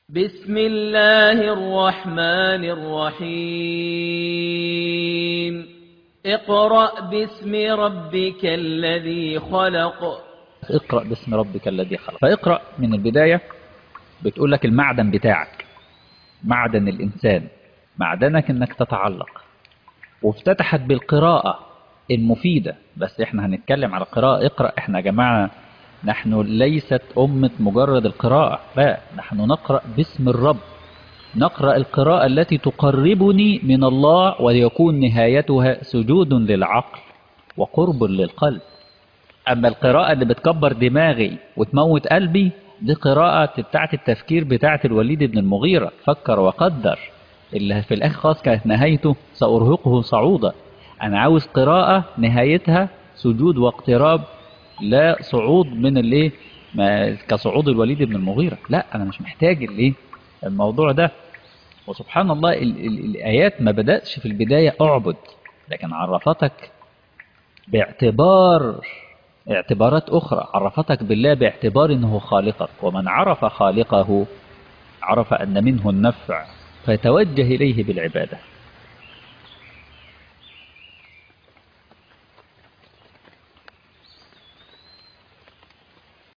بسم الله الرحمن الرحيم اقرأ باسم ربك الذي خلق اقرأ باسم ربك الذي خلق فاقرأ من البداية بتقول لك المعدن بتاعك معدن الإنسان معدنك انك تتعلق وافتتحت بالقراءة المفيدة بس احنا هنتكلم على القراءة اقرأ احنا يا جماعة نحن ليست أمة مجرد القراءة لا نحن نقرأ باسم الرب نقرأ القراءة التي تقربني من الله وليكون نهايتها سجود للعقل وقرب للقلب أما القراءة اللي بتكبر دماغي وتموت قلبي دي قراءة بتاعت التفكير بتاعت الوليد بن المغيرة فكر وقدر اللي في الآخر خلاص كانت نهايته سأرهقه صعودا أنا عاوز قراءة نهايتها سجود واقتراب لا صعود من الايه كصعود الوليد بن المغيرة لا أنا مش محتاج الايه الموضوع ده وسبحان الله ال ال الآيات ما بدأتش في البداية أعبد لكن عرفتك باعتبار اعتبارات أخرى عرفتك بالله باعتبار أنه خالقك ومن عرف خالقه عرف أن منه النفع فيتوجه إليه بالعبادة